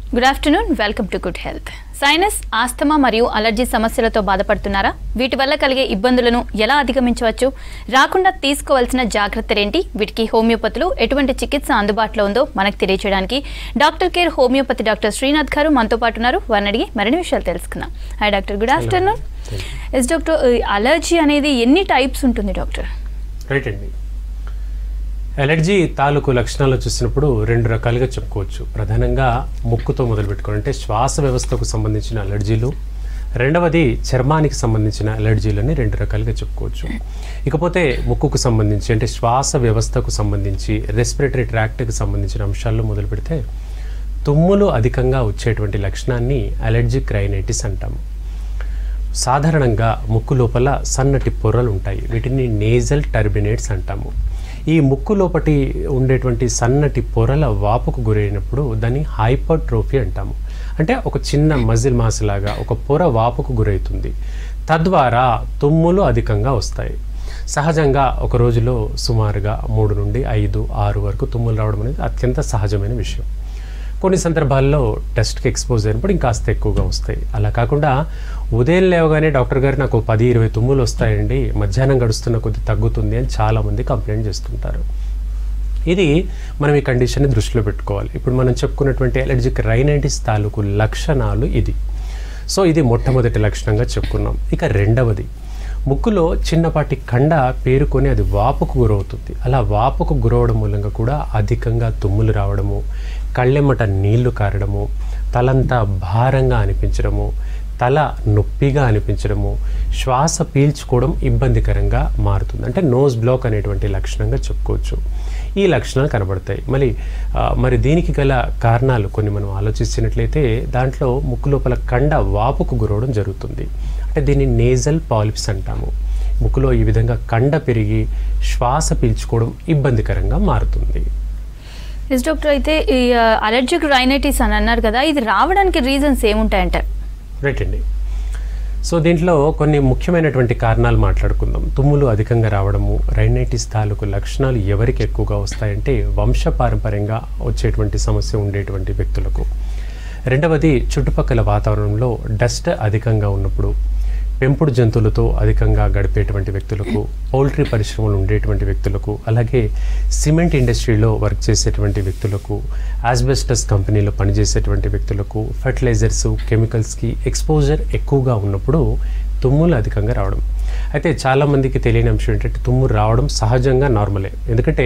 Good afternoon welcome to good health sinus asthma మరియు allergy సమస్యలతో బాధపడుతున్నారా వీటి వల్ల కలిగే ఇబ్బందులను ఎలా అధిగమించవచ్చు రాకుండా తీసుకోవాల్సిన జాగ్రత్తలేంటి వీటికి హోమియోపతులు ఎటువంటి చికిత్స అందుబాటులో ఉందో మనకు తెలియజేయడానికి doctor care homeopathy doctor Srinath garu మనతో పాటు ఉన్నారు వారిని అడిగి మరిన్ని విషయాలు తెలుసుకుందాం hi doctor good afternoon yes doctor allergy అనేది ఎన్ని టైప్స్ ఉంటుంది డాక్టర్ రైట్ అండి ఎలర్జీ తాలూకు లక్షణాలు చూసినప్పుడు రెండు రకాలుగా చెప్పుకోవచ్చు ప్రధానంగా ముక్కుతో మొదలు పెట్టుకోవాలి అంటే శ్వాస వ్యవస్థకు సంబంధించిన అలర్జీలు రెండవది చర్మానికి సంబంధించిన అలర్జీలని రెండు రకాలుగా చెప్పుకోవచ్చు ఇకపోతే ముక్కుకు సంబంధించి అంటే శ్వాస వ్యవస్థకు సంబంధించి రెస్పిరేటరీ ట్రాక్ట్కి సంబంధించిన అంశాల్లో మొదలు పెడితే తుమ్ములు అధికంగా వచ్చేటువంటి లక్షణాన్ని అలర్జిక్ రైనైటిస్ అంటాము సాధారణంగా ముక్కు లోపల సన్నటి పొరలు ఉంటాయి వీటిని నేజల్ టర్బినేట్స్ అంటాము ఈ ముక్కు లోపటి ఉండేటువంటి సన్నటి పొరల వాపుకు గురైనప్పుడు దాన్ని హైపర్ట్రోఫీ అంటాము అంటే ఒక చిన్న మజిల్ మాస్ లాగా ఒక పొర వాపుకు గురవుతుంది తద్వారా తుమ్ములు అధికంగా వస్తాయి సహజంగా ఒక రోజులో సుమారుగా మూడు నుండి ఐదు ఆరు వరకు తుమ్ములు రావడం అనేది అత్యంత సహజమైన విషయం కొన్ని సందర్భాల్లో టెస్ట్కి ఎక్స్పోజ్ అయినప్పుడు ఇంకాస్త ఎక్కువగా వస్తాయి అలా కాకుండా ఉదయం లేవగానే డాక్టర్ గారు నాకు పది ఇరవై తుమ్ములు వస్తాయండి మధ్యాహ్నం గడుస్తున్న కొద్ది తగ్గుతుంది అని చాలామంది కంప్లైంట్ చేస్తుంటారు ఇది మనం ఈ కండిషన్ని దృష్టిలో పెట్టుకోవాలి ఇప్పుడు మనం చెప్పుకున్నటువంటి ఎలర్జిక్ రైనైటిస్ తాలూకు లక్షణాలు ఇది సో ఇది మొట్టమొదటి లక్షణంగా చెప్పుకున్నాం ఇక రెండవది ముక్కులో చిన్నపాటి కండ పేరుకొని అది వాపుకు గురవుతుంది అలా వాపుకు గురవడం మూలంగా కూడా అధికంగా తుమ్ములు రావడము కళ్ళెమ్మట నీళ్లు కారడము తలంతా భారంగా అనిపించడము తల నొప్పిగా అనిపించడము శ్వాస పీల్చుకోవడం ఇబ్బందికరంగా మారుతుంది అంటే నోస్ బ్లాక్ అనేటువంటి లక్షణంగా చెప్పుకోవచ్చు ఈ లక్షణాలు కనబడతాయి మళ్ళీ ఆ, మరి దీనికి గల కారణాలు కొన్ని మనం ఆలోచించినట్లయితే దాంట్లో ముక్కు లోపల కండ వాపుకు గురవడం జరుగుతుంది అంటే దీన్ని నేజల్ పాలిప్స్ అంటాము ముక్కులో ఈ విధంగా కండ పెరిగి శ్వాస పీల్చుకోవడం ఇబ్బందికరంగా మారుతుంది ఎస్ డాక్టర్ అయితే ఈ అలర్జిక్ రైనైటిస్ అని అన్నారు కదా ఇది రావడానికి రీజన్స్ ఏముంటాయంటారు రైట్ అండి సో దీంట్లో కొన్ని ముఖ్యమైనటువంటి కారణాలు మాట్లాడుకుందాం తుమ్ములు అధికంగా రావడము రైనైటిస్ తాలూకు లక్షణాలు ఎవరికి ఎక్కువగా వస్తాయంటే వంశపారంపర్యంగా వచ్చేటువంటి సమస్య ఉండేటువంటి వ్యక్తులకు రెండవది చుట్టుపక్కల వాతావరణంలో డస్ట్ అధికంగా ఉన్నప్పుడు పెంపుడు జంతువులతో అధికంగా గడిపేటువంటి వ్యక్తులకు పౌల్ట్రీ పరిశ్రమలు ఉండేటువంటి వ్యక్తులకు అలాగే సిమెంట్ ఇండస్ట్రీలో వర్క్ చేసేటువంటి వ్యక్తులకు ఆస్బెస్టస్ కంపెనీలో పనిచేసేటువంటి వ్యక్తులకు ఫర్టిలైజర్స్ కెమికల్స్కి ఎక్స్పోజర్ ఎక్కువగా ఉన్నప్పుడు తుమ్ములు అధికంగా రావడం అయితే చాలామందికి తెలియని అంశం ఏంటంటే తుమ్ము రావడం సహజంగా నార్మలే ఎందుకంటే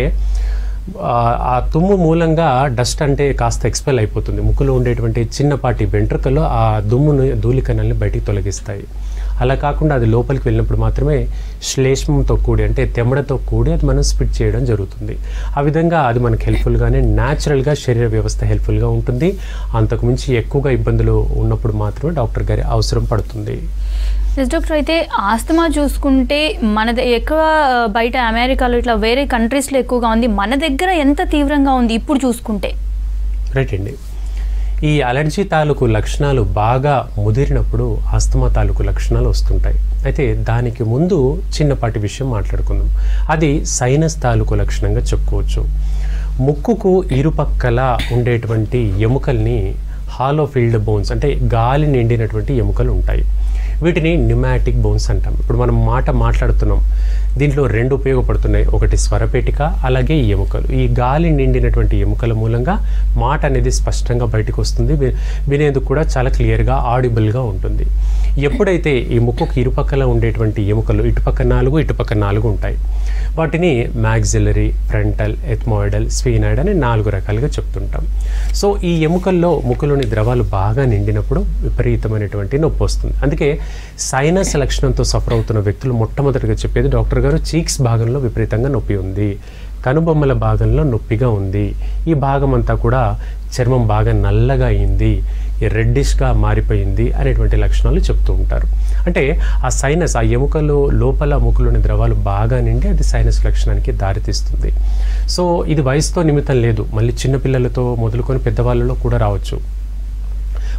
ఆ, ఆ తుమ్ము మూలంగా డస్ట్ అంటే కాస్త ఎక్స్పెల్ అయిపోతుంది ముక్కులో ఉండేటువంటి చిన్నపాటి వెంట్రుకలు ఆ దుమ్మును ధూళికణాలని బయటికి తొలగిస్తాయి అలా కాకుండా అది లోపలికి వెళ్ళినప్పుడు మాత్రమే శ్లేష్మంతో కూడి అంటే తెమ్మడతో కూడి అది మనం స్పిట్ చేయడం జరుగుతుంది ఆ విధంగా అది మనకు హెల్ప్ఫుల్గానే న్యాచురల్గా శరీర వ్యవస్థ హెల్ప్ఫుల్గా ఉంటుంది అంతకుమించి ఎక్కువగా ఇబ్బందులు ఉన్నప్పుడు మాత్రమే డాక్టర్ గారి అవసరం పడుతుంది ఎస్ డాక్టర్ అయితే ఆస్తమా చూసుకుంటే మన ద- ఎక్కువ ఆ, బయట అమెరికాలో ఇట్లా వేరే కంట్రీస్లో ఎక్కువగా ఉంది మన దగ్గర ఎంత తీవ్రంగా ఉంది ఇప్పుడు చూసుకుంటే రైట్ అండి ఈ అలర్జీ తాలూకు లక్షణాలు బాగా ముదిరినప్పుడు ఆస్తమా తాలూకు లక్షణాలు వస్తుంటాయి అయితే దానికి ముందు చిన్నపాటి విషయం మాట్లాడుకుందాం అది సైనస్ తాలూకు లక్షణంగా చెప్పుకోవచ్చు ముక్కుకు ఇరుపక్కల ఉండేటువంటి ఎముకల్ని హాలో ఫీల్డ్ బోన్స్ అంటే గాలి నిండినటువంటి ఎముకలు ఉంటాయి వీటిని న్యూమాటిక్ బోన్స్ అంటాం ఇప్పుడు మనం మాట మాట్లాడుతున్నాం దీంట్లో రెండు ఉపయోగపడుతున్నాయి ఒకటి స్వరపేటిక అలాగే ఈ ఎముకలు ఈ గాలి నిండినటువంటి ఎముకల మూలంగా మాట అనేది స్పష్టంగా బయటకు వస్తుంది వి- వినేందుకు కూడా చాలా క్లియర్గా ఆడిబుల్గా ఉంటుంది ఎప్పుడైతే ఈ ముక్కుకు ఇరుపక్కల ఉండేటువంటి ఎముకలు ఇటుపక్క నాలుగు ఇటుపక్క నాలుగు ఉంటాయి వాటిని మ్యాగ్జిలరీ ఫ్రంటల్ ఎథ్మాయిడల్ స్ఫీనాయిడ్ అని నాలుగు రకాలుగా చెప్తుంటాం సో ఈ ఎముకల్లో ముక్కులోని ద్రవాలు బాగా నిండినప్పుడు విపరీతమైనటువంటి నొప్పి వస్తుంది అందుకే సైనస్ లక్షణంతో సఫర్ అవుతున్న వ్యక్తులు మొట్టమొదటిగా చెప్పేది డాక్టర్ గారు చీక్స్ భాగంలో విపరీతంగా నొప్పి ఉంది కనుబొమ్మల భాగంలో నొప్పిగా ఉంది ఈ భాగం అంతా కూడా చర్మం బాగా నల్లగా అయింది రెడ్డిష్గా మారిపోయింది అనేటువంటి లక్షణాలు చెప్తూ ఉంటారు అంటే ఆ సైనస్ ఆ ఎముకలు లోపల ముక్కులోని ద్రవాలు బాగా నిండి అది సైనస్ లక్షణానికి దారితీస్తుంది సో ఇది వయసుతో నిమిత్తం లేదు మళ్ళీ చిన్నపిల్లలతో మొదలుకొని పెద్దవాళ్ళలో కూడా రావచ్చు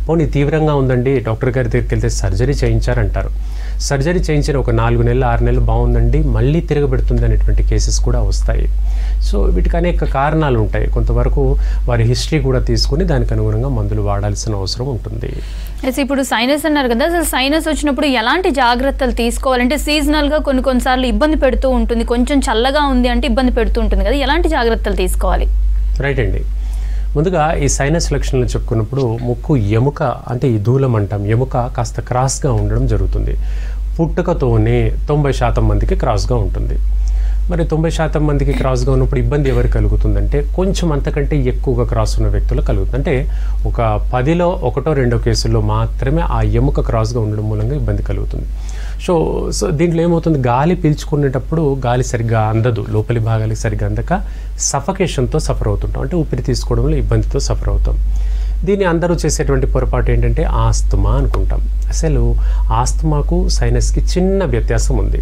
పోనీ తీవ్రంగా ఉందండి డాక్టర్ గారి దగ్గరికి వెళ్తే సర్జరీ చేయించారంటారు సర్జరీ చేయించిన ఒక నాలుగు నెలలు ఆరు నెలలు బాగుందండి మళ్ళీ తిరగబెడుతుంది అనేటువంటి కేసెస్ కూడా వస్తాయి సో వీటికి అనేక కారణాలు ఉంటాయి కొంతవరకు వారి హిస్టరీ కూడా తీసుకుని దానికి అనుగుణంగా మందులు వాడాల్సిన అవసరం ఉంటుంది ఎస్ ఇప్పుడు సైనస్ అన్నారు కదా అసలు సైనస్ వచ్చినప్పుడు ఎలాంటి జాగ్రత్తలు తీసుకోవాలంటే సీజనల్గా కొన్ని కొన్నిసార్లు ఇబ్బంది పెడుతూ ఉంటుంది కొంచెం చల్లగా ఉంది అంటే ఇబ్బంది పెడుతూ ఉంటుంది కదా ఎలాంటి జాగ్రత్తలు తీసుకోవాలి రైట్ అండి ముందుగా ఈ సైనస్ లక్షణాలు చెప్పుకున్నప్పుడు ముక్కు ఎముక అంటే ఈ దూలం అంటాం ఎముక కాస్త క్రాస్గా ఉండడం జరుగుతుంది పుట్టుకతోనే తొంభై శాతం మందికి క్రాస్గా ఉంటుంది మరి తొంభై శాతం మందికి క్రాస్గా ఉన్నప్పుడు ఇబ్బంది ఎవరికి కలుగుతుందంటే కొంచెం అంతకంటే ఎక్కువగా క్రాస్ ఉన్న వ్యక్తులు కలుగుతుంది అంటే ఒక పదిలో ఒకటో రెండో కేసుల్లో మాత్రమే ఆ ఎముక క్రాస్గా ఉండడం మూలంగా ఇబ్బంది కలుగుతుంది సో సో దీంట్లో ఏమవుతుంది గాలి పీల్చుకునేటప్పుడు గాలి సరిగ్గా అందదు లోపలి భాగాలకి సరిగ్గా అందక సఫకేషన్తో సఫర్ అవుతుంటాం అంటే ఊపిరి తీసుకోవడంలో ఇబ్బందితో సఫర్ అవుతాం దీన్ని అందరూ చేసేటువంటి పొరపాటు ఏంటంటే ఆస్తమా అనుకుంటాం అసలు ఆస్తమాకు సైనస్కి చిన్న వ్యత్యాసం ఉంది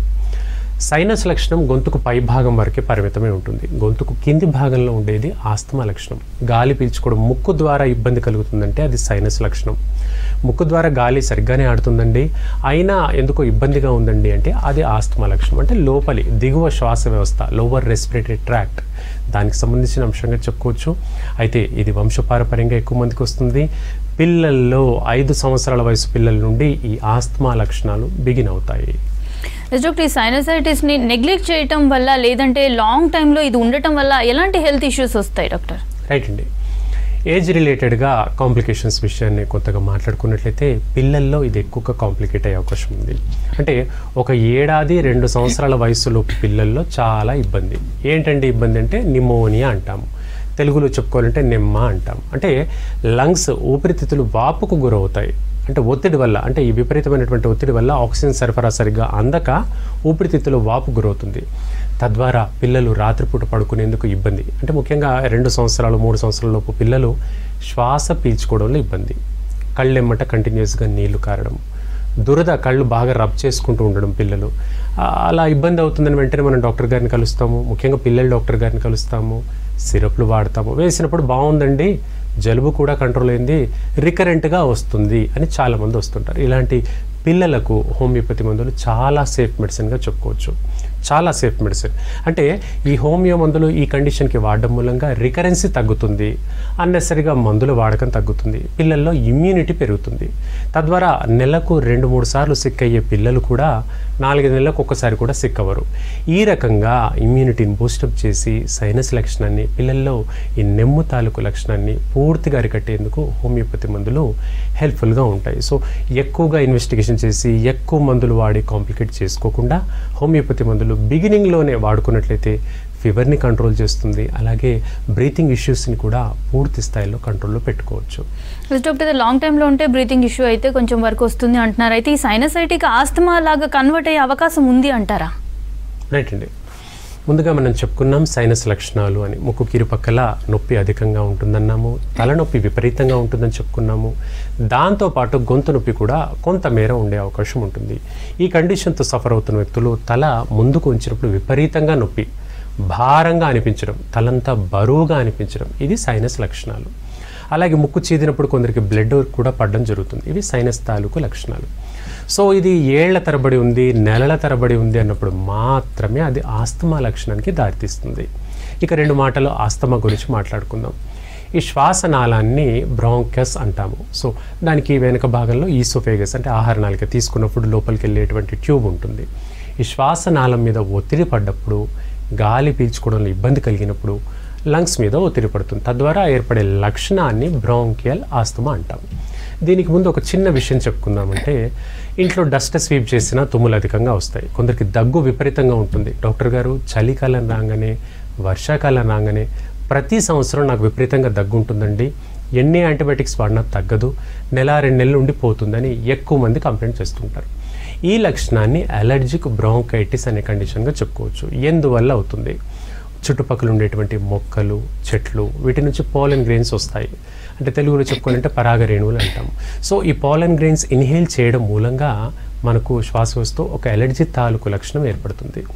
సైనస్ లక్షణం గొంతుకు పై భాగం వరకే పరిమితమై ఉంటుంది గొంతుకు కింది భాగంలో ఉండేది ఆస్తమా లక్షణం గాలి పీల్చుకోవడం ముక్కు ద్వారా ఇబ్బంది కలుగుతుందంటే అది సైనస్ లక్షణం ముక్కు ద్వారా గాలి సరిగ్గానే ఆడుతుందండి అయినా ఎందుకో ఇబ్బందిగా ఉందండి అంటే అది ఆస్తమా లక్షణం అంటే లోపలి దిగువ శ్వాస వ్యవస్థ లోవర్ రెస్పిరేటరీ ట్రాక్ట్ దానికి సంబంధించిన అంశంగా చెప్పుకోవచ్చు అయితే ఇది వంశపారపర్యంగా ఎక్కువ మందికి వస్తుంది పిల్లల్లో ఐదు సంవత్సరాల వయసు పిల్లల నుండి ఈ ఆస్తమా లక్షణాలు బిగిన్ అవుతాయి ఎస్ డాక్టర్ ఈ సైనసైటిస్ని నెగ్లెక్ట్ చేయటం వల్ల లేదంటే లాంగ్ టైంలో ఇది ఉండటం వల్ల ఎలాంటి హెల్త్ ఇష్యూస్ వస్తాయి డాక్టర్ రైట్ అండి ఏజ్ రిలేటెడ్గా కాంప్లికేషన్స్ విషయాన్ని కొత్తగా మాట్లాడుకున్నట్లయితే పిల్లల్లో ఇది ఎక్కువగా కాంప్లికేట్ అయ్యే అవకాశం ఉంది అంటే ఒక ఏడాది రెండు సంవత్సరాల వయసులోపు పిల్లల్లో చాలా ఇబ్బంది ఏంటంటే ఇబ్బంది అంటే నిమోనియా అంటాము తెలుగులో చెప్పుకోవాలంటే నిమ్మ అంటాం అంటే లంగ్స్ ఊపిరితిత్తులు వాపుకు గురవుతాయి అంటే ఒత్తిడి వల్ల అంటే ఈ విపరీతమైనటువంటి ఒత్తిడి వల్ల ఆక్సిజన్ సరఫరా సరిగ్గా అందక ఊపిరితిత్తులు వాపు గురవుతుంది తద్వారా పిల్లలు రాత్రిపూట పడుకునేందుకు ఇబ్బంది అంటే ముఖ్యంగా రెండు సంవత్సరాలు మూడు సంవత్సరాల లోపు పిల్లలు శ్వాస పీల్చుకోవడంలో ఇబ్బంది కళ్ళెమ్మట కంటిన్యూస్గా నీళ్లు కారడం దురద కళ్ళు బాగా రబ్ చేసుకుంటూ ఉండడం పిల్లలు ఆ, అలా ఇబ్బంది అవుతుందని వెంటనే మనం డాక్టర్ గారిని కలుస్తాము ముఖ్యంగా పిల్లల డాక్టర్ గారిని కలుస్తాము సిరప్లు వాడతాము వేసినప్పుడు బాగుందండి జలుబు కూడా కంట్రోల్ అయింది రికరెంట్గా వస్తుంది అని చాలామంది వస్తుంటారు ఇలాంటి పిల్లలకు హోమియోపతి మందులు చాలా సేఫ్ మెడిసిన్గా చెప్పుకోవచ్చు చాలా సేఫ్ మెడిసిన్ అంటే ఈ హోమియో మందులు ఈ కండిషన్కి వాడడం మూలంగా రికరెన్సీ తగ్గుతుంది అన్నెసరిగా మందుల వాడకం తగ్గుతుంది పిల్లల్లో ఇమ్యూనిటీ పెరుగుతుంది తద్వారా నెలకు రెండు మూడు సార్లు సిక్ అయ్యే పిల్లలు కూడా నాలుగైదు నెలలకు ఒక్కసారి కూడా సిక్ అవ్వరు ఈ రకంగా ఇమ్యూనిటీని బూస్టప్ చేసి సైనస్ లక్షణాన్ని పిల్లల్లో ఈ నెమ్ము తాలూకు లక్షణాన్ని పూర్తిగా అరికట్టేందుకు హోమియోపతి మందులు హెల్ప్ఫుల్గా ఉంటాయి సో ఎక్కువగా ఇన్వెస్టిగేషన్ చేసి ఎక్కువ మందులు వాడి కాంప్లికేట్ చేసుకోకుండా హోమియోపతి మందులు బిగినింగ్లోనే వాడుకున్నట్లయితే ఫీవర్ని కంట్రోల్ చేస్తుంది అలాగే బ్రీతింగ్ ఇష్యూస్ని కూడా పూర్తి స్థాయిలో కంట్రోల్లో పెట్టుకోవచ్చు ఎస్ డాక్టర్ లాంగ్ టైంలో ఉంటే బ్రీతింగ్ ఇష్యూ అయితే కొంచెం వరకు వస్తుంది అంటున్నారు అయితే ఈ సైనసైటిక్ ఆస్తమా లాగా కన్వర్ట్ అయ్యే అవకాశం ఉంది అంటారా రైట్ అండి ముందుగా మనం చెప్పుకున్నాం సైనస్ లక్షణాలు అని ముక్కు కిరుపక్కల నొప్పి అధికంగా ఉంటుందన్నాము తలనొప్పి విపరీతంగా ఉంటుందని చెప్పుకున్నాము దాంతోపాటు గొంతు నొప్పి కూడా కొంతమేర ఉండే అవకాశం ఉంటుంది ఈ కండిషన్తో సఫర్ అవుతున్న వ్యక్తులు తల ముందుకు ఉంచినప్పుడు విపరీతంగా నొప్పి భారంగా అనిపించడం తలంతా బరువుగా అనిపించడం ఇది సైనస్ లక్షణాలు అలాగే ముక్కు చీదినప్పుడు కొందరికి బ్లడ్ కూడా పడడం జరుగుతుంది ఇవి సైనస్ తాలూకు లక్షణాలు సో ఇది ఏళ్ల తరబడి ఉంది నెలల తరబడి ఉంది అన్నప్పుడు మాత్రమే అది ఆస్తమా లక్షణానికి దారితీస్తుంది ఇక రెండు మాటలు ఆస్తమా గురించి మాట్లాడుకుందాం ఈ శ్వాసనాళాన్ని బ్రాంకస్ అంటాము సో దానికి వెనుక భాగంలో ఈసోఫేగస్ అంటే ఆహార నాళిక తీసుకున్నప్పుడు లోపలికి వెళ్ళేటువంటి ట్యూబ్ ఉంటుంది ఈ శ్వాసనాళం మీద ఒత్తిడి పడ్డప్పుడు గాలి పీల్చుకోవడంలో ఇబ్బంది కలిగినప్పుడు లంగ్స్ మీద ఒత్తిడి పడుతుంది తద్వారా ఏర్పడే లక్షణాన్ని బ్రాంకియల్ ఆస్తమా అంటాం దీనికి ముందు ఒక చిన్న విషయం చెప్పుకుందామంటే ఇంట్లో డస్ట్ స్వీప్ చేసినా తుమ్ములు అధికంగా వస్తాయి కొందరికి దగ్గు విపరీతంగా ఉంటుంది డాక్టర్ గారు చలికాలం రాగానే వర్షాకాలం రాగానే ప్రతి సంవత్సరం నాకు విపరీతంగా దగ్గు ఉంటుందండి ఎన్ని యాంటీబయాటిక్స్ వాడినా తగ్గదు నెల రెండు నెలలు ఉండి పోతుందని ఎక్కువ మంది కంప్లైంట్ చేస్తుంటారు ఈ లక్షణాన్ని అలర్జిక్ బ్రాంకైటిస్ అనే కండిషన్గా చెప్పుకోవచ్చు ఎందువల్ల అవుతుంది చుట్టుపక్కల ఉండేటువంటి మొక్కలు చెట్లు వీటి నుంచి పోలన్ గ్రెయిన్స్ వస్తాయి అంటే తెలుగులో చెప్పుకోవాలంటే పరాగ రేణువులు అంటాం సో ఈ పోలన్ గ్రెయిన్స్ ఇన్హేల్ చేయడం మూలంగా మనకు శ్వాస వస్తూ ఒక ఎలర్జీ తాలూకు లక్షణం ఏర్పడుతుంది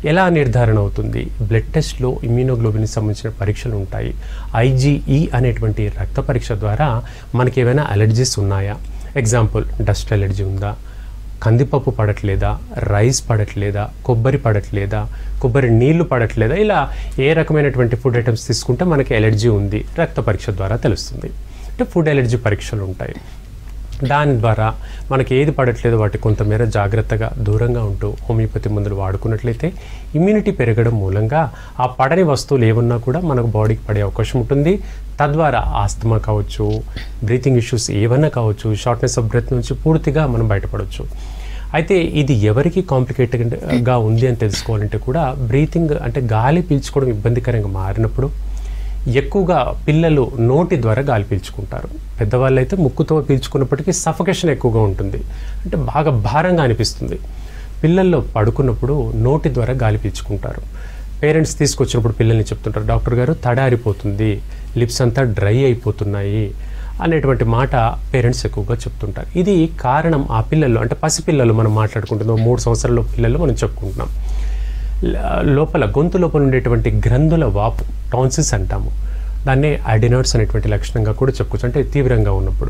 ఎలా నిర్ధారణ అవుతుంది బ్లడ్ టెస్ట్లో ఇమ్యూనోగ్లోబిన్ సంబంధించిన పరీక్షలు ఉంటాయి ఐజీఈ అనేటువంటి రక్త పరీక్ష ద్వారా మనకి ఏమైనా అలర్జీస్ ఉన్నాయా ఎగ్జాంపుల్ డస్ట్ అలర్జీ ఉందా కందిపప్పు పడట్లేదా రైస్ పడట్లేదా కొబ్బరి పడట్లేదా కొబ్బరి నీళ్లు పడట్లేదా ఇలా ఏ రకమైనటువంటి ఫుడ్ ఐటమ్స్ తీసుకుంటే మనకి ఎలర్జీ ఉంది రక్త పరీక్ష ద్వారా తెలుస్తుంది అంటే ఫుడ్ ఎలర్జీ పరీక్షలు ఉంటాయి దాని ద్వారా మనకి ఏది పడట్లేదో వాటి కొంతమేర జాగ్రత్తగా దూరంగా ఉంటూ హోమియోపతి మందులు వాడుకున్నట్లయితే ఇమ్యూనిటీ పెరగడం మూలంగా ఆ పడని వస్తువులు ఏమన్నా కూడా మనకు బాడీకి పడే అవకాశం ఉంటుంది తద్వారా ఆస్తమా కావచ్చు బ్రీతింగ్ ఇష్యూస్ ఏమన్నా కావచ్చు షార్ట్నెస్ ఆఫ్ బ్రెత్ నుంచి పూర్తిగా మనం బయటపడవచ్చు అయితే ఇది ఎవరికి కాంప్లికేటెడ్గా ఉంది అని తెలుసుకోవాలంటే కూడా బ్రీతింగ్ అంటే గాలి పీల్చుకోవడం ఇబ్బందికరంగా మారినప్పుడు ఎక్కువగా పిల్లలు నోటి ద్వారా గాలి పీల్చుకుంటారు పెద్దవాళ్ళు అయితే ముక్కుతో పీల్చుకున్నప్పటికీ సఫకేషన్ ఎక్కువగా ఉంటుంది అంటే బాగా భారంగా అనిపిస్తుంది పిల్లల్లో పడుకున్నప్పుడు నోటి ద్వారా గాలి పీల్చుకుంటారు పేరెంట్స్ తీసుకొచ్చినప్పుడు పిల్లల్ని చెప్తుంటారు డాక్టర్ గారు తడారిపోతుంది లిప్స్ అంతా డ్రై అయిపోతున్నాయి అనేటువంటి మాట పేరెంట్స్ ఎక్కువగా చెప్తుంటారు ఇది కారణం ఆ పిల్లలు అంటే పసిపిల్లలు మనం మాట్లాడుకుంటున్నాం మూడు సంవత్సరాల పిల్లలు మనం చెప్పుకుంటున్నాం ల- లోపల గొంతు లోపల ఉండేటువంటి గ్రంథుల వాపు టాన్సిస్ అంటాము దాన్నే అడినోట్స్ అనేటువంటి లక్షణంగా కూడా చెప్పుకోవచ్చు అంటే తీవ్రంగా ఉన్నప్పుడు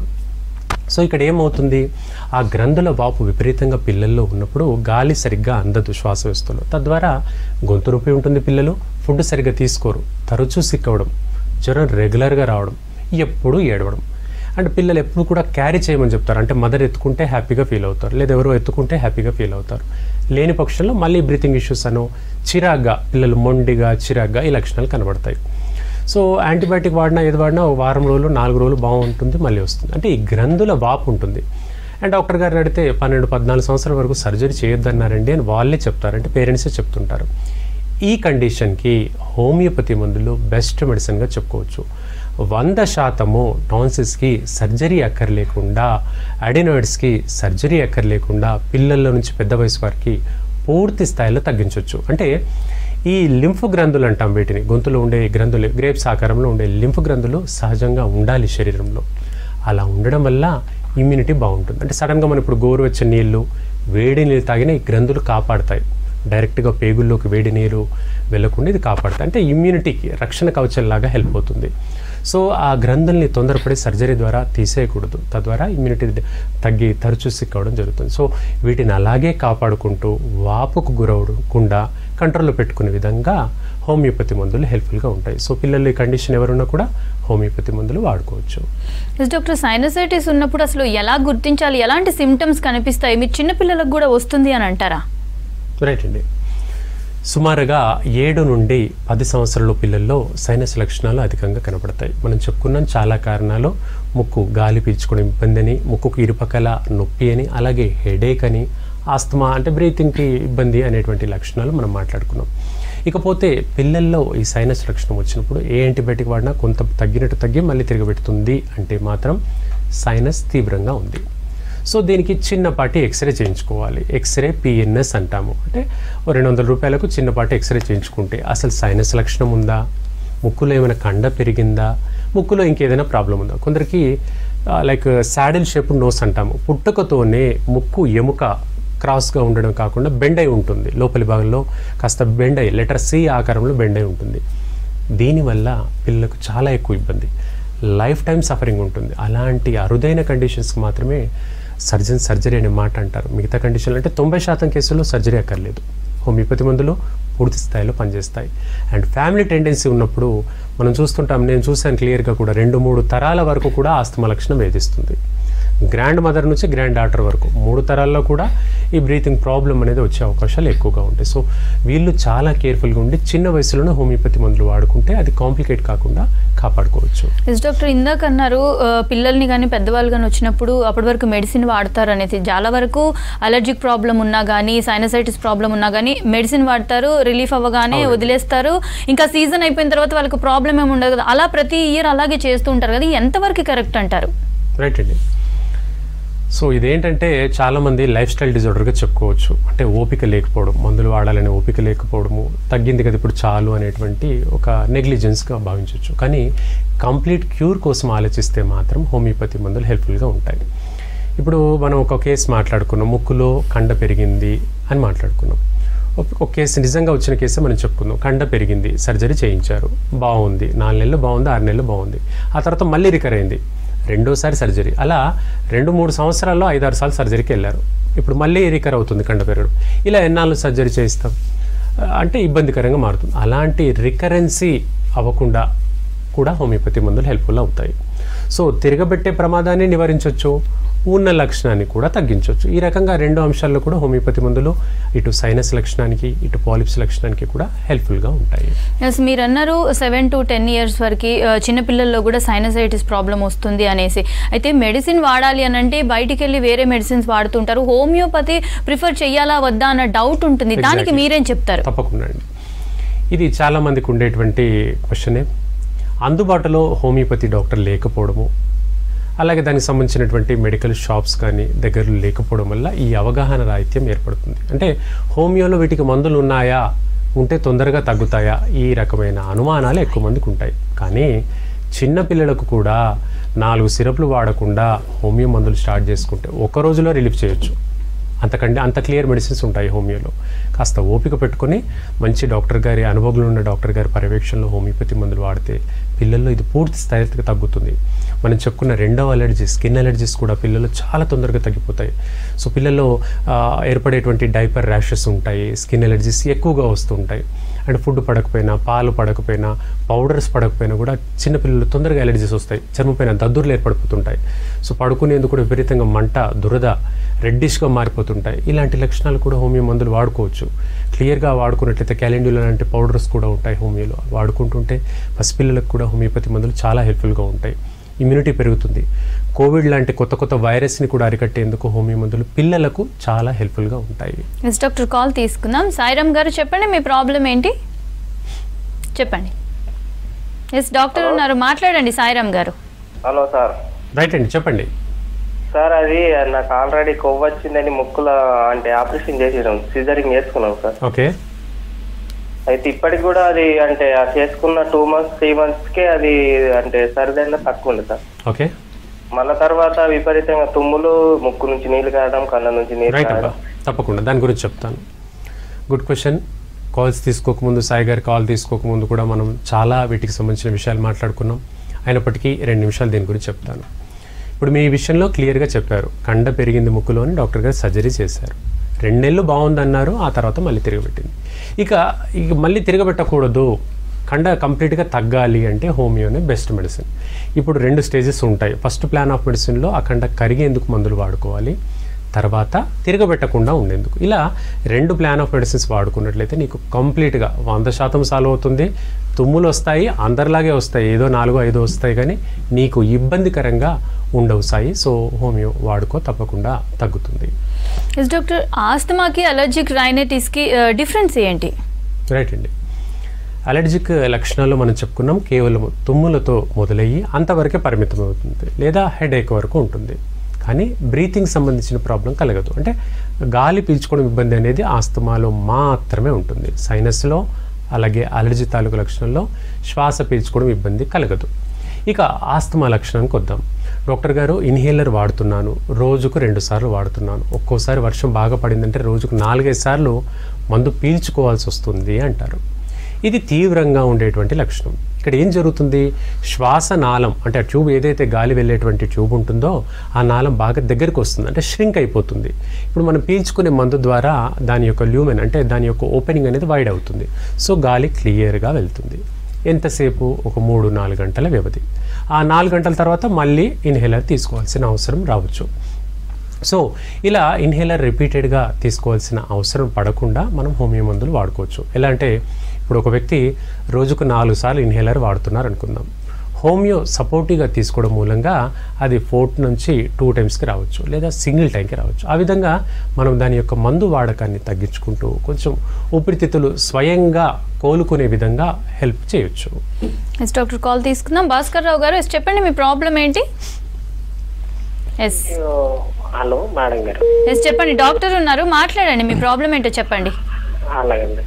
సో ఇక్కడ ఏమవుతుంది ఆ గ్రంథుల వాపు విపరీతంగా పిల్లల్లో ఉన్నప్పుడు గాలి సరిగ్గా అందదు శ్వాస వ్యవస్థలో తద్వారా గొంతు నొప్పి ఉంటుంది పిల్లలు ఫుడ్ సరిగ్గా తీసుకోరు తరచూ సిక్కవడం జ్వరం రెగ్యులర్గా రావడం ఎప్పుడూ ఏడవడం అంటే పిల్లలు ఎప్పుడు కూడా క్యారీ చేయమని చెప్తారు అంటే మదర్ ఎత్తుకుంటే హ్యాపీగా ఫీల్ అవుతారు లేదా ఎవరో ఎత్తుకుంటే హ్యాపీగా ఫీల్ అవుతారు లేని పక్షంలో మళ్ళీ బ్రీతింగ్ ఇష్యూస్ అను చిరాగ్గా పిల్లలు మొండిగా చిరాగ్గా ఈ లక్షణాలు కనబడతాయి సో యాంటీబయాటిక్ వాడినా ఏది వాడినా ఒక వారం రోజులు నాలుగు రోజులు బాగుంటుంది మళ్ళీ వస్తుంది అంటే ఈ గ్రంథుల వాపు ఉంటుంది అండ్ డాక్టర్ గారిని అడిగితే పన్నెండు పద్నాలుగు సంవత్సరాల వరకు సర్జరీ చేయొద్దన్నారండి అని వాళ్ళే చెప్తారు అంటే పేరెంట్సే చెప్తుంటారు ఈ కండిషన్కి హోమియోపతి మందులు బెస్ట్ మెడిసిన్గా చెప్పుకోవచ్చు వంద శాతము టాన్సిస్కి సర్జరీ అక్కర్లేకుండా అడినాయిడ్స్కి సర్జరీ అక్కర్లేకుండా పిల్లల నుంచి పెద్ద వయసు వారికి పూర్తి స్థాయిలో తగ్గించవచ్చు అంటే ఈ లింఫ్ గ్రంథులు అంటాం వీటిని గొంతులో ఉండే ఈ గ్రంథులు గ్రేప్స్ ఆకారంలో ఉండే లింఫ్ గ్రంథులు సహజంగా ఉండాలి శరీరంలో అలా ఉండడం వల్ల ఇమ్యూనిటీ బాగుంటుంది అంటే సడన్గా మనం ఇప్పుడు గోరువెచ్చని నీళ్ళు వేడి నీళ్ళు తాగిన ఈ గ్రంథులు కాపాడతాయి డైరెక్ట్గా పేగుల్లోకి వేడి నీరు వెళ్ళకుండా ఇది కాపాడుతాయి అంటే ఇమ్యూనిటీకి రక్షణ కవచంలాగా హెల్ప్ అవుతుంది సో ఆ గ్రంథుల్ని తొందరపడి సర్జరీ ద్వారా తీసేయకూడదు తద్వారా ఇమ్యూనిటీ తగ్గి తరచూ సిక్కవడం జరుగుతుంది సో వీటిని అలాగే కాపాడుకుంటూ వాపుకు గురవకుండా కంట్రోల్లో పెట్టుకునే విధంగా హోమియోపతి మందులు హెల్ప్ఫుల్గా ఉంటాయి సో పిల్లలు ఈ కండిషన్ ఎవరున్నా కూడా హోమియోపతి మందులు వాడుకోవచ్చు ఎస్ డాక్టర్ సైనసైటిస్ ఉన్నప్పుడు అసలు ఎలా గుర్తించాలి ఎలాంటి సిమ్టమ్స్ కనిపిస్తాయి మీరు చిన్నపిల్లలకు కూడా వస్తుంది అని అంటారా రైట్ అండి సుమారుగా ఏడు నుండి పది సంవత్సరాల పిల్లల్లో సైనస్ లక్షణాలు అధికంగా కనపడతాయి మనం చెప్పుకున్నాం చాలా కారణాలు ముక్కు గాలి పీల్చుకోవడం ఇబ్బంది అని ముక్కుకు ఇరుపక్కల నొప్పి అని అలాగే హెడేక్ అని ఆస్తమా అంటే బ్రీతింగ్కి ఇబ్బంది అనేటువంటి లక్షణాలు మనం మాట్లాడుకున్నాం ఇకపోతే పిల్లల్లో ఈ సైనస్ లక్షణం వచ్చినప్పుడు ఏ యాంటీబయాటిక్ వాడినా కొంత తగ్గినట్టు తగ్గి మళ్ళీ తిరగబెడుతుంది అంటే మాత్రం సైనస్ తీవ్రంగా ఉంది సో దీనికి చిన్నపాటి ఎక్స్రే చేయించుకోవాలి ఎక్స్రే పిఎన్ఎస్ అంటాము అంటే ఓ రెండు వందల రూపాయలకు చిన్నపాటి ఎక్స్రే చేయించుకుంటే అసలు సైనస్ లక్షణం ఉందా ముక్కులో ఏమైనా కండ పెరిగిందా ముక్కులో ఇంకేదైనా ప్రాబ్లం ఉందా కొందరికి లైక్ శాడిల్ షేప్ నోస్ అంటాము పుట్టుకతోనే ముక్కు ఎముక క్రాస్గా ఉండడం కాకుండా బెండ్ అయి ఉంటుంది లోపలి భాగంలో కాస్త బెండ్ అయి లెటర్ సి ఆకారంలో బెండ్ అయి ఉంటుంది దీనివల్ల పిల్లలకు చాలా ఎక్కువ ఇబ్బంది లైఫ్ టైం సఫరింగ్ ఉంటుంది అలాంటి అరుదైన కండిషన్స్కి మాత్రమే సర్జన్ సర్జరీ అనే మాట అంటారు మిగతా కండిషన్లు అంటే తొంభై శాతం కేసుల్లో సర్జరీ అక్కర్లేదు హోమియోపతి మందులు పూర్తి స్థాయిలో పనిచేస్తాయి అండ్ ఫ్యామిలీ టెండెన్సీ ఉన్నప్పుడు మనం చూస్తుంటాం నేను చూశాను క్లియర్గా కూడా రెండు మూడు తరాల వరకు కూడా ఆస్తమా లక్షణం వేధిస్తుంది గ్రాండ్ మదర్ నుంచి గ్రాండ్ డాటర్ వరకు మూడు తరాల్లో కూడా ఈ బ్రీతింగ్ ప్రాబ్లం అనేది వచ్చే అవకాశాలు ఎక్కువగా ఉంటాయి సో వీళ్ళు చాలా కేర్ఫుల్గా ఉండి చిన్న వయసులోనే హోమియోపతి మందులు వాడుకుంటే అది కాంప్లికేట్ కాకుండా కాపాడుకోవచ్చు ఎస్ డాక్టర్ ఇందాక అన్నారు ఆ, పిల్లల్ని కానీ పెద్దవాళ్ళు కానీ వచ్చినప్పుడు అప్పటి వరకు మెడిసిన్ వాడతారు అనేది చాలా వరకు అలర్జిక్ ప్రాబ్లం ఉన్నా కానీ సైనసైటిస్ ప్రాబ్లం ఉన్నా కానీ మెడిసిన్ వాడతారు రిలీఫ్ అవ్వగానే అవునండి. వదిలేస్తారు ఇంకా సీజన్ అయిపోయిన తర్వాత వాళ్ళకి ప్రాబ్లం ఏమి ఉండదు కదా అలా ప్రతి ఇయర్ అలాగే చేస్తూ ఉంటారు కదా ఇది ఎంతవరకు కరెక్ట్ అంటారు రైట్ అండి సో ఇదేంటంటే చాలామంది లైఫ్ స్టైల్ డిజార్డర్గా చెప్పుకోవచ్చు అంటే ఓపిక లేకపోవడం మందులు వాడాలనే ఓపిక లేకపోవడము తగ్గింది కదా ఇప్పుడు చాలు అనేటువంటి ఒక నెగ్లిజెన్స్గా భావించవచ్చు కానీ కంప్లీట్ క్యూర్ కోసం ఆలోచిస్తే మాత్రం హోమియోపతి మందులు హెల్ప్ఫుల్గా ఉంటాయి ఇప్పుడు మనం ఒక కేసు మాట్లాడుకున్నాం ముక్కులో కండ పెరిగింది అని మాట్లాడుకున్నాం ఒక- ఒక కేసు నిజంగా వచ్చిన కేసు మనం చెప్పుకుందాం కండ పెరిగింది సర్జరీ చేయించారు బాగుంది నాలుగు నెలలు బాగుంది ఆరు నెలలు బాగుంది ఆ తర్వాత మళ్ళీ రికర్ అయింది రెండోసారి సర్జరీ అలా రెండు మూడు సంవత్సరాల్లో ఐదారు సార్లు సర్జరీకి వెళ్ళారు ఇప్పుడు మళ్ళీ రికర్ అవుతుంది కండ పెరగడం ఇలా ఎన్నాళ్ళు సర్జరీ చేయిస్తాం ఆ, అంటే ఇబ్బందికరంగా మారుతుంది అలాంటి రికరెన్సీ అవ్వకుండా కూడా హోమియోపతి మందులు హెల్ప్ఫుల్ అవుతాయి సో తిరగబెట్టే ప్రమాదాన్ని నివారించవచ్చు ఉన్న లక్షణాన్ని కూడా తగ్గించవచ్చు ఈ రకంగా రెండు అంశాల్లో కూడా హోమియోపతి మందులు ఇటు సైనస్ లక్షణానికి ఇటు పాలిప్స్ లక్షణానికి కూడా హెల్ప్ఫుల్గా ఉంటాయి ఎస్ మీరు అన్నారు సెవెన్ టు టెన్ ఇయర్స్ వరకు చిన్నపిల్లల్లో కూడా సైనసైటిస్ ప్రాబ్లం వస్తుంది అనేసి అయితే మెడిసిన్ వాడాలి అని అంటే బయటికి వెళ్ళి వేరే మెడిసిన్స్ వాడుతుంటారు హోమియోపతి ప్రిఫర్ చేయాలా వద్దా అన్న డౌట్ ఉంటుంది దానికి Exactly. మీరేం చెప్తారు తప్పకుండా అండి ఇది చాలామందికి ఉండేటువంటి క్వశ్చనే అందుబాటులో హోమియోపతి డాక్టర్ లేకపోవడము అలాగే దానికి సంబంధించినటువంటి మెడికల్ షాప్స్ కానీ దగ్గరలో లేకపోవడం వల్ల ఈ అవగాహన రాహిత్యం ఏర్పడుతుంది అంటే హోమియోలో వీటికి మందులు ఉన్నాయా ఉంటే తొందరగా తగ్గుతాయా ఈ రకమైన అనుమానాలు ఎక్కువ మందికి ఉంటాయి కానీ చిన్న పిల్లలకు కూడా నాలుగు సిరప్లు వాడకుండా హోమియో మందులు స్టార్ట్ చేసుకుంటే ఒక రోజులో రిలీఫ్ చేయొచ్చు అంతకంటే అంత క్లియర్ మెడిసిన్స్ ఉంటాయి హోమియోలో కాస్త ఓపిక పెట్టుకొని మంచి డాక్టర్ గారి అనుభవంలో ఉన్న డాక్టర్ గారి పర్యవేక్షణలో హోమియోపతి మందులు వాడితే పిల్లల్లో ఇది పూర్తి స్థాయికి తగ్గుతుంది మనం చెప్పుకున్న రెండవ అలర్జీ స్కిన్ అలర్జీస్ కూడా పిల్లల్లో చాలా తొందరగా తగ్గిపోతాయి సో పిల్లల్లో ఆ, ఏర్పడేటువంటి డైపర్ ర్యాషెస్ ఉంటాయి స్కిన్ అలర్జీస్ ఎక్కువగా వస్తుంటాయి అండ్ ఫుడ్ పడకపోయినా పాలు పడకపోయినా పౌడర్స్ పడకపోయినా కూడా చిన్నపిల్లలు తొందరగా అలర్జీస్ వస్తాయి చర్మపైన దద్దుర్లు ఏర్పడిపోతుంటాయి సో పడుకునేందుకు కూడా విపరీతంగా మంట దురద రెడ్డిష్గా మారిపోతుంటాయి ఇలాంటి లక్షణాలు కూడా హోమియో మందులు వాడుకోవచ్చు క్లియర్గా వాడుకున్నట్లయితే క్యాలెండ్యూల్ లాంటి పౌడర్స్ కూడా ఉంటాయి హోమియోలో వాడుకుంటుంటే పసిపిల్లలకు కూడా హోమియోపతి మందులు చాలా హెల్ప్ఫుల్గా ఉంటాయి ఇమ్యూనిటీ పెరుగుతుంది కోవిడ్ లాంటి కొత్త కొత్త వైరస్ని కూడా అరికట్టేందుకు హోమియో మందులు పిల్లలకు చాలా హెల్ప్ఫుల్గా ఉంటాయి ఎస్ డాక్టర్ కాల్ తీసుకుందాం సాయిరామ్ గారు చెప్పండి మీ ప్రాబ్లం ఏంటి చెప్పండి ఎస్ డాక్టర్ ఉన్నారు మాట్లాడండి సాయిరామ్ గారు హలో సార్ రైట్ అండి చెప్పండి సార్ అది నాకు ఆల్రెడీ కొవ్వు వచ్చిందని ముక్కుల అంటే ఆపరేషన్ చేసినాం సిజరింగ్ చేసుకున్నాం సార్ ఓకే అయితే ఇప్పటికి కూడా అది అంటే ఆ చేసుకున్న టూ మంత్స్ త్రీ మంత్స్కే అది అంటే సరిదైనా తక్కువ ఉంది సార్ ఓకే మళ్ళా తర్వాత విపరీతంగా తుమ్ములు ముక్కు నుంచి నీళ్లు కారడం కళ్ళ నుంచి నీళ్ళు రైట్ అబ్బా కారడం తప్పకుండా దాని గురించి చెప్తాను గుడ్ క్వశ్చన్ కాల్స్ తీసుకోకముందు సాయి గారి కాల్ తీసుకోకముందు కూడా మనం చాలా వీటికి సంబంధించిన విషయాలు మాట్లాడుకున్నాం అయినప్పటికీ రెండు నిమిషాలు దీని గురించి చెప్తాను ఇప్పుడు మీ విషయంలో క్లియర్గా చెప్పారు కండ పెరిగింది ముక్కులోని డాక్టర్ గారు సర్జరీ చేశారు రెండు నెలలు బాగుందన్నారు ఆ తర్వాత మళ్ళీ తిరగబెట్టింది ఇక ఇక మళ్ళీ తిరగబెట్టకూడదు కండ కంప్లీట్గా తగ్గాలి అంటే హోమియోనే బెస్ట్ మెడిసిన్ ఇప్పుడు రెండు స్టేజెస్ ఉంటాయి ఫస్ట్ ప్లాన్ ఆఫ్ మెడిసిన్లో ఆ కండ కరిగేందుకు మందులు వాడుకోవాలి తర్వాత తిరగబెట్టకుండా ఉండేందుకు ఇలా రెండు ప్లాన్ ఆఫ్ మెడిసిన్స్ వాడుకున్నట్లయితే నీకు కంప్లీట్గా వంద శాతం సాల్వ్ అవుతుంది తుమ్ములు వస్తాయి అందరిలాగే వస్తాయి ఏదో నాలుగో ఐదో వస్తాయి కానీ నీకు ఇబ్బందికరంగా ఉండవు సాయి సో హోమియో వాడుకో తప్పకుండా తగ్గుతుంది ఎస్ డాక్టర్ ఆస్తమాకి అలర్జిక్ రైనైటిస్కి డిఫరెన్స్ ఏంటి రైట్ అండి అలర్జిక్ లక్షణాలు మనం చెప్పుకున్నాం కేవలం తుమ్ములతో మొదలయ్యి అంతవరకే పరిమితం అవుతుంది లేదా హెడేక్ వరకు ఉంటుంది కానీ బ్రీతింగ్ సంబంధించిన ప్రాబ్లం కలగదు అంటే గాలి పీల్చుకోవడం ఇబ్బంది అనేది ఆస్తమాలో మాత్రమే ఉంటుంది సైనస్లో అలాగే అలర్జీ తాలూకు లక్షణంలో శ్వాస పీల్చుకోవడం ఇబ్బంది కలగదు ఇక ఆస్తమా లక్షణానికి వద్దాం డాక్టర్ గారు ఇన్హేలర్ వాడుతున్నాను రోజుకు రెండు సార్లు వాడుతున్నాను ఒక్కోసారి వర్షం బాగా పడిందంటే రోజుకు నాలుగైదు సార్లు మందు పీల్చుకోవాల్సి వస్తుంది అంటారు ఇది తీవ్రంగా ఉండేటువంటి లక్షణం ఇక్కడ ఏం జరుగుతుంది శ్వాస నాళం అంటే ఆ ట్యూబ్ ఏదైతే గాలి వెళ్ళేటువంటి ట్యూబ్ ఉంటుందో ఆ నాళం బాగా దగ్గరికి వస్తుంది అంటే ష్రింక్ అయిపోతుంది ఇప్పుడు మనం పీల్చుకునే మందు ద్వారా దాని యొక్క ల్యూమెన్ అంటే దాని యొక్క ఓపెనింగ్ అనేది వైడ్ అవుతుంది సో గాలి క్లియర్గా వెళ్తుంది ఎంతసేపు ఒక మూడు నాలుగు గంటల వ్యవధి ఆ నాలుగు గంటల తర్వాత మళ్ళీ ఇన్హేలర్ తీసుకోవాల్సిన అవసరం రావచ్చు సో ఇలా ఇన్హేలర్ రిపీటెడ్గా తీసుకోవాల్సిన అవసరం పడకుండా మనం హోమియో మందులు వాడుకోవచ్చు ఎలా అంటే ఇప్పుడు ఒక వ్యక్తి రోజుకు నాలుగు సార్లు ఇన్హేలర్ వాడుతున్నారు అనుకుందాం హోమియో సపోర్టివ్గా తీసుకోవడం మూలంగా అది ఫోర్ నుంచి టూ టైమ్స్కి రావచ్చు లేదా సింగిల్ టైంకి రావచ్చు ఆ విధంగా మనం దాని యొక్క మందు వాడకాన్ని తగ్గించుకుంటూ కొంచెం ఊపిరితిత్తులు స్వయంగా కోలుకునే విధంగా హెల్ప్ చేయొచ్చు ఎస్ డాక్టర్ కాల్ తీసుకుందాం భాస్కర్ రావు గారు ఎస్ చెప్పండి మీ ప్రాబ్లం ఏంటి yes hello madam garu yes చెప్పండి డాక్టర్ ఉన్నారు మాట్లాడండి మీ ప్రాబ్లం ఏంటో చెప్పండి అలాగండి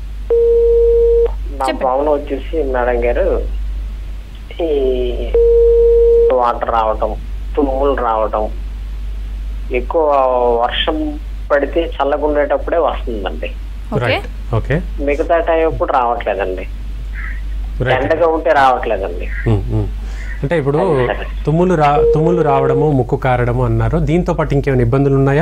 నా చెప్పండి. ప్రాబ్లం వచ్చేసి మేడం గారు ఈ వాటర్ రావటం తుమ్ములు రావటం ఎక్కువ వర్షం పడితే చల్లగుండేటప్పుడే వస్తుందండి ఓకే రైట్ ఓకే మిగతా టైం ఇప్పుడు రావట్లేదండి రైట్ ఎండగా ఉంటే రావట్లేదండి ఉమ్, ఉమ్. అంటే ఇప్పుడు తుమ్ములు రా తుమ్ములు రావడము ముక్కు కారడము అన్నారు దీంతో పాటు ఇంకేమైనా ఇబ్బందులు ఉన్నాయా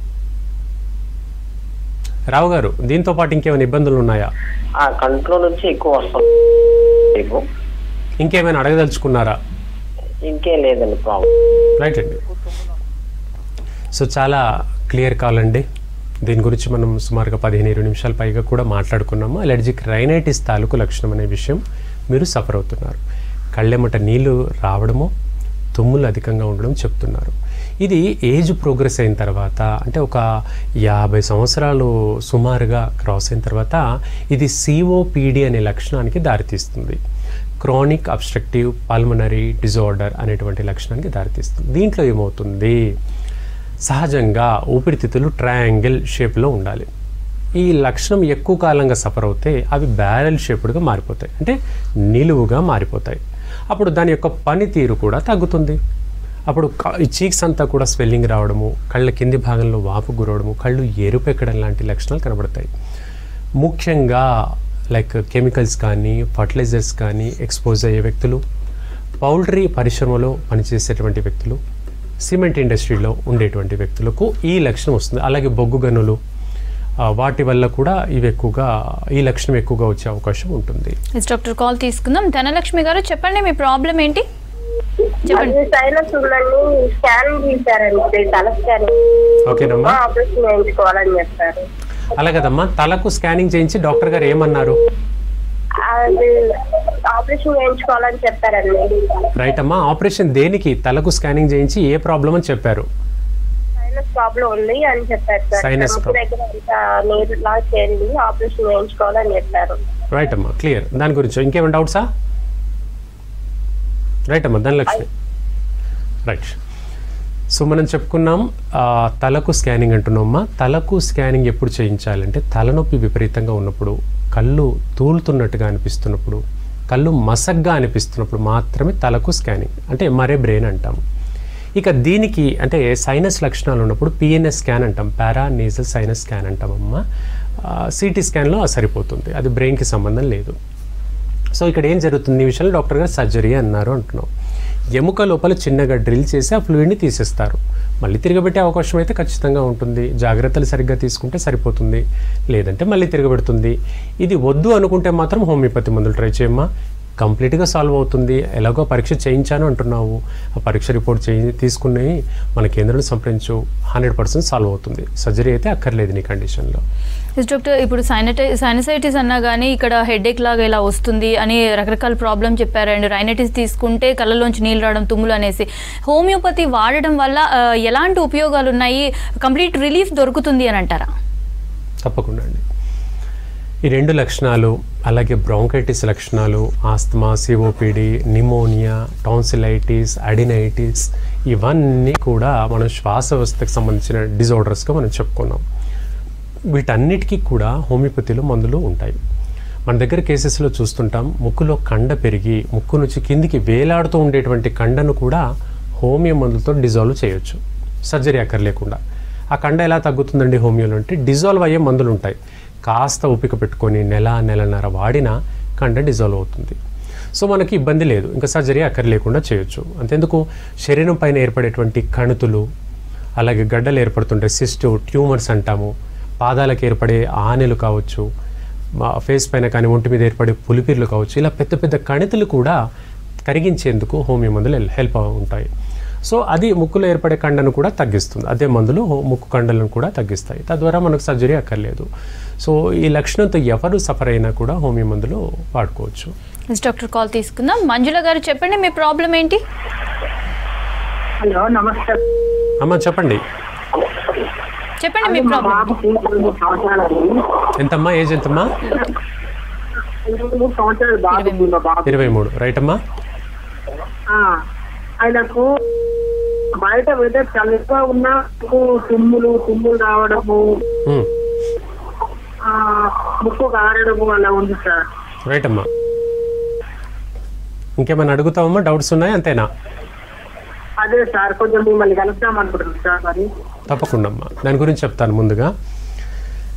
రావు గారు దీంతో పాటు ఇంకేమైనా ఇబ్బందులు ఉన్నాయా ఆ కంట్లో నుంచి ఎక్కువ వస్తుంది మీకు ఇంకేమైనా అడగదలుచుకున్నారా ఇంకేం లేదండి ప్రాబ్లం రైట్ అండి సో చాలా క్లియర్ కాల్ అండి దీని గురించి మనం సుమారుగా పదిహేను ఇరవై నిమిషాల పైగా కూడా మాట్లాడుకున్నాము అలర్జిక్ రైనైటిస్ తాలూకు లక్షణం అనే విషయం మీరు సఫర్ అవుతున్నారు కళ్ళెమట నీళ్లు రావడము తుమ్ములు అధికంగా ఉండడం చెప్తున్నారు ఇది ఏజ్ ప్రోగ్రెస్ అయిన తర్వాత అంటే ఒక యాభై సంవత్సరాలు సుమారుగా క్రాస్ అయిన తర్వాత ఇది సిఓపిడి అనే లక్షణానికి దారితీస్తుంది క్రానిక్ అబ్స్ట్రక్టివ్ పల్మనరీ డిజార్డర్ అనేటువంటి లక్షణానికి దారితీస్తుంది దీంట్లో ఏమవుతుంది సహజంగా ఊపిరితిత్తులు ట్రయాంగిల్ షేప్లో ఉండాలి ఈ లక్షణం ఎక్కువ కాలంగా సఫర్ అవుతే అవి బ్యారెల్ షేప్డ్గా మారిపోతాయి అంటే నిలువుగా మారిపోతాయి అప్పుడు దాని యొక్క పనితీరు కూడా తగ్గుతుంది అప్పుడు క- ఈ చీక్స్ అంతా కూడా స్వెల్లింగ్ రావడము కళ్ళ కింది భాగంలో వాపు గురవడము కళ్ళు ఎరుపెక్కడం లాంటి లక్షణాలు కనబడతాయి ముఖ్యంగా లైక్ కెమికల్స్ కానీ ఫర్టిలైజర్స్ కానీ ఎక్స్పోజ్ అయ్యే వ్యక్తులు పౌల్ట్రీ పరిశ్రమలో పనిచేసేటువంటి వ్యక్తులు సిమెంట్ ఇండస్ట్రీలో ఉండేటువంటి వ్యక్తులకు ఈ లక్షణం వస్తుంది అలాగే బొగ్గు గనులు ఆ, వాటి వల్ల కూడా ఇవి ఎక్కువగా ఈ లక్షణం ఎక్కువగా వచ్చే అవకాశం ఉంటుంది ఎస్ డాక్టర్ కాల్ తీసుకుందాం ధనలక్ష్మి గారు చెప్పండి మీ ప్రాబ్లం ఏంటి చెప్పండి అది సైనస్ ఉందండి స్కాన్ తీశారండి తల స్కాన్ ఓకేనమ్మా ఆపరేషన్ చేయించుకోవాలని చెప్పారు అలా కదమ్మా తలకు స్కానింగ్ చేయించి డాక్టర్ గారు ఏమన్నారు అది ఆపరేషన్ చేయించుకోవాలని చెప్పారండి రైట్ అమ్మా ఆపరేషన్ దేనికి తలకు స్కానింగ్ చేయించి ఏ ప్రాబ్లం అని చెప్పారు సైనస్ ప్రాబ్లం ఉంది అని చెప్పారు సార్ Sinus ముక్కు problem. దగ్గర అంతా నీరు లా చేరింది ఆపరేషన్ చేయించుకోవాలని చెప్పారు రైట్ అమ్మా క్లియర్ దాని గురించి ఇంకేమైనా డౌట్సా రైట్ అమ్మా ధనలక్ష్మి రైట్ సో మనం చెప్పుకున్నాం ఆ, తలకు స్కానింగ్ అంటున్నామమ్మా తలకు స్కానింగ్ ఎప్పుడు చేయించాలంటే తలనొప్పి విపరీతంగా ఉన్నప్పుడు కళ్ళు తూలుతున్నట్టుగా అనిపిస్తున్నప్పుడు కళ్ళు మసగ్గా అనిపిస్తున్నప్పుడు మాత్రమే తలకు స్కానింగ్ అంటే ఎంఆర్ఐ బ్రెయిన్ అంటాము ఇక దీనికి అంటే సైనస్ లక్షణాలు ఉన్నప్పుడు పిఎన్ఎస్ స్కాన్ అంటాం పారా నేజల్ సైనస్ స్కాన్ అంటామమ్మా సిటీ స్కాన్లో అది సరిపోతుంది అది బ్రెయిన్కి సంబంధం లేదు సో ఇక్కడ ఏం జరుగుతుంది ఈ విషయంలో డాక్టర్ గారు సర్జరీ అన్నారు అంటున్నాం ఎముక లోపల చిన్నగా డ్రిల్ చేసి ఆ ఫ్లూయిడ్ని తీసేస్తారు మళ్ళీ తిరగబెట్టే అవకాశం అయితే ఖచ్చితంగా ఉంటుంది జాగ్రత్తలు సరిగ్గా తీసుకుంటే సరిపోతుంది లేదంటే మళ్ళీ తిరగబెడుతుంది ఇది వద్దు అనుకుంటే మాత్రం హోమియోపతి మందులు ట్రై చేయమ్మా కంప్లీట్గా సాల్వ్ అవుతుంది ఎలాగో పరీక్ష చేయించాను అంటున్నావు ఆ పరీక్ష రిపోర్ట్ చేయి తీసుకుని మన కేంద్రాన్ని సంప్రదించు హండ్రెడ్ పర్సెంట్ సాల్వ్ అవుతుంది సర్జరీ అయితే అక్కర్లేదు నీ కండిషన్లో ఎస్ డాక్టర్ ఇప్పుడు సైనటై సైనసైటిస్ అన్నా కానీ ఇక్కడ హెడేక్ లాగా ఇలా వస్తుంది అని రకరకాల ప్రాబ్లం చెప్పారు అండ్ రైనైటిస్ తీసుకుంటే కళ్ళలోంచి నీళ్ళు రావడం తుమ్ములు అనేసి హోమియోపతి వాడడం వల్ల ఆ, ఎలాంటి ఉపయోగాలు ఉన్నాయి కంప్లీట్ రిలీఫ్ దొరుకుతుంది అని అంటారా తప్పకుండా అండి ఈ రెండు లక్షణాలు అలాగే బ్రాంకైటిస్ లక్షణాలు asthma COPD pneumonia tonsillitis adenitis ఇవన్నీ కూడా మనం శ్వాస వ్యవస్థకు సంబంధించిన డిజార్డర్స్గా మనం చెప్పుకున్నాం వీటన్నిటికీ కూడా హోమియోపతిలో మందులు ఉంటాయి మన దగ్గర కేసెస్లో చూస్తుంటాం ముక్కులో కండ పెరిగి ముక్కు నుంచి కిందికి వేలాడుతూ ఉండేటువంటి కండను కూడా హోమియో మందులతో డిజాల్వ్ చేయొచ్చు సర్జరీ అక్కర్లేకుండా ఆ కండ ఎలా తగ్గుతుందండి హోమియోలో అంటే డిజాల్వ్ అయ్యే మందులు ఉంటాయి కాస్త ఓపిక పెట్టుకొని నెల నెలన్నర వాడినా కండ డిజాల్వ్ అవుతుంది సో మనకి ఇబ్బంది లేదు ఇంకా సర్జరీ అక్కర్లేకుండా చేయొచ్చు అంతెందుకు శరీరం పైన ఏర్పడేటువంటి కణుతులు అలాగే గడ్డలు ఏర్పడుతుంటాయి సిస్ట్ ట్యూమర్స్ అంటాము పాదాలకు ఏర్పడే ఆనెలు కావచ్చు మా ఫేస్ పైన కానీ ఒంటి మీద ఏర్పడే పులిపిర్లు కావచ్చు ఇలా పెద్ద పెద్ద కణితులు కూడా కరిగించేందుకు హోమియో మందులు హెల్- హెల్ప్ ఉంటాయి సో అది ముక్కులో ఏర్పడే కండను కూడా తగ్గిస్తుంది అదే మందులు హో- ముక్కు కండలను కూడా తగ్గిస్తాయి తద్వారా మనకు సర్జరీ అక్కర్లేదు సో ఈ లక్షణంతో ఎవరు సఫర్ అయినా కూడా హోమియో మందులు వాడుకోవచ్చు ఎస్ డాక్టర్ కాల్ తీసుకుందాం మంజుల గారు చెప్పండి మీ ప్రాబ్లం ఏంటి హలో నమస్తే అమ్మ చెప్పండి చెప్పండి మీ ప్రాబ్లం బాబుకి రెండు సంవత్సరాలు ఎంతమ్మా ఏజ్ ఎంతమ్మా ఇరవై మూడు సంవత్సరాలు బాబుకి మా బాబు ఇరవై మూడు రైట్ అమ్మా ఆ, ఆయనకు బయట వెదర్ చల్లగా ఉన్నా నాకు తుమ్ములు తుమ్ములు రావడము ఉమ్, ఆ, ముక్కు కారడము అలా ఉంది సార్ రైట్ అమ్మా ఇంకేమైనా అడుగుతావమ్మా డౌట్స్ ఉన్నాయా అంతేనా అదే సార్ కొంచెం మిమ్మల్ని కలుద్దాం అనుకుంటున్నాను సార్ మరి తప్పకుండా అమ్మా దాని గురించి చెప్తాను ముందుగా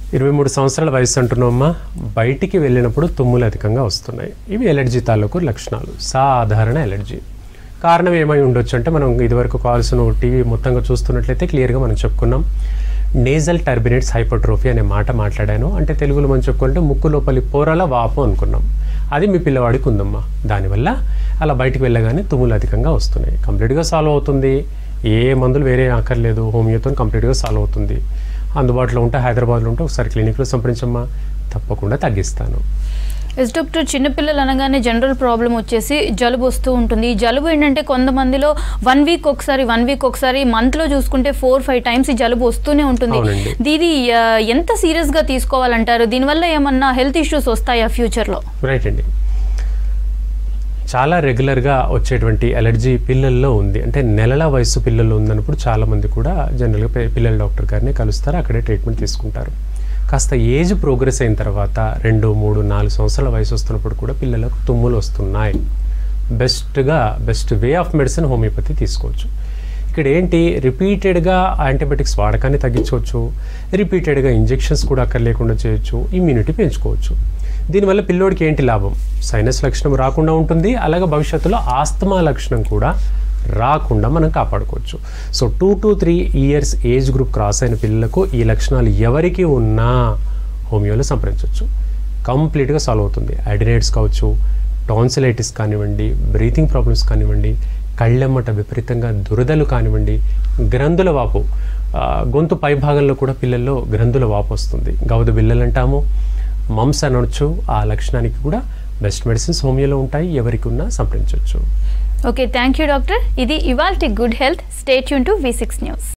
ఇరవై మూడు సంవత్సరాల వయసు అంటున్నామా బయటికి వెళ్ళినప్పుడు తుమ్ములు అధికంగా వస్తున్నాయి ఇవి ఎలర్జీ తాలూకు లక్షణాలు సాధారణ ఎలర్జీ కారణం ఏమై ఉండొచ్చు అంటే మనం ఇదివరకు కావాల్సిన టీవీ మొత్తంగా చూస్తున్నట్లయితే క్లియర్గా మనం చెప్పుకున్నాం నేజల్ టర్బినేట్స్ హైపోట్రోఫీ అనే మాట మాట్లాడాను అంటే తెలుగులో మనం చెప్పుకుంటే ముక్కు లోపలి పోరల వాపు అనుకున్నాం అది మీ పిల్లవాడికి ఉందమ్మా దానివల్ల అలా బయటికి వెళ్ళగానే తుమ్ములు అధికంగా వస్తున్నాయి కంప్లీట్గా సాల్వ్ అవుతుంది ఏ మందులు వేరే అక్కర్లేదు హోమియోతో కంప్లీట్గా సాల్వ్ అవుతుంది అందుబాటులో ఉంటే హైదరాబాద్లో ఉంటే ఒకసారి క్లినిక్లో సంప్రదించమ్మా తప్పకుండా తగ్గిస్తాను ఎస్ డాక్టర్ చిన్నపిల్లలు అనగానే జనరల్ ప్రాబ్లం వచ్చేసి జలుబు వస్తూ ఉంటుంది ఈ జలుబు ఏంటంటే కొంతమందిలో వన్ వీక్ ఒకసారి వన్ వీక్ ఒకసారి మంత్లో చూసుకుంటే ఫోర్ ఫైవ్ టైమ్స్ ఈ జలుబు వస్తూనే ఉంటుంది అవునండి. దీది ఆ, ఎంత సీరియస్గా తీసుకోవాలంటారు దీనివల్ల ఏమన్నా హెల్త్ ఇష్యూస్ వస్తాయా ఫ్యూచర్లో రైట్ అండి చాలా రెగ్యులర్గా వచ్చేటువంటి అలర్జీ పిల్లల్లో ఉంది అంటే నెలల వయసు పిల్లల్లో ఉందన్నప్పుడు చాలామంది కూడా జనరల్గా పి- పిల్లల డాక్టర్ గారిని కలుస్తారు అక్కడే ట్రీట్మెంట్ తీసుకుంటారు కాస్త ఏజ్ ప్రోగ్రెస్ అయిన తర్వాత రెండు మూడు నాలుగు సంవత్సరాల వయసు వస్తున్నప్పుడు కూడా పిల్లలకు తుమ్ములు వస్తున్నాయి బెస్ట్గా best way of medicine homeopathy తీసుకోవచ్చు ఇక్కడ ఏంటి రిపీటెడ్గా యాంటీబయాటిక్స్ వాడకాన్ని తగ్గించవచ్చు రిపీటెడ్గా ఇంజెక్షన్స్ కూడా అక్కర్లేకుండా చేయొచ్చు ఇమ్యూనిటీ పెంచుకోవచ్చు దీనివల్ల పిల్లోడికి ఏంటి లాభం సైనస్ లక్షణం రాకుండా ఉంటుంది అలాగే భవిష్యత్తులో ఆస్తమా లక్షణం కూడా రాకుండా మనం కాపాడుకోవచ్చు so two to three years age group cross అయిన పిల్లలకు ఈ లక్షణాలు ఎవరికి ఉన్నా హోమియోలో సంప్రదించవచ్చు కంప్లీట్గా సాల్వ్ అవుతుంది అడినైడ్స్ కావచ్చు టాన్సిలైటిస్ కానివ్వండి బ్రీతింగ్ ప్రాబ్లమ్స్ కానివ్వండి కళ్ళెమ్మట విపరీతంగా దురదలు కానివ్వండి గ్రంథుల వాపు ఆ, గొంతు పై భాగంలో కూడా పిల్లల్లో గ్రంథుల వాపు వస్తుంది గౌద బిల్లలు అంటాము మమ్స్ అనొచ్చు ఆ లక్షణానికి కూడా బెస్ట్ మెడిసిన్స్ హోమియోలో ఉంటాయి ఎవరికి ఉన్నా సంప్రదించవచ్చు ఓకే థ్యాంక్ యూ డాక్టర్ ఇది ఇవాల్టి గుడ్ హెల్త్ స్టేట్ యూన్ టు వి సిక్స్ న్యూస్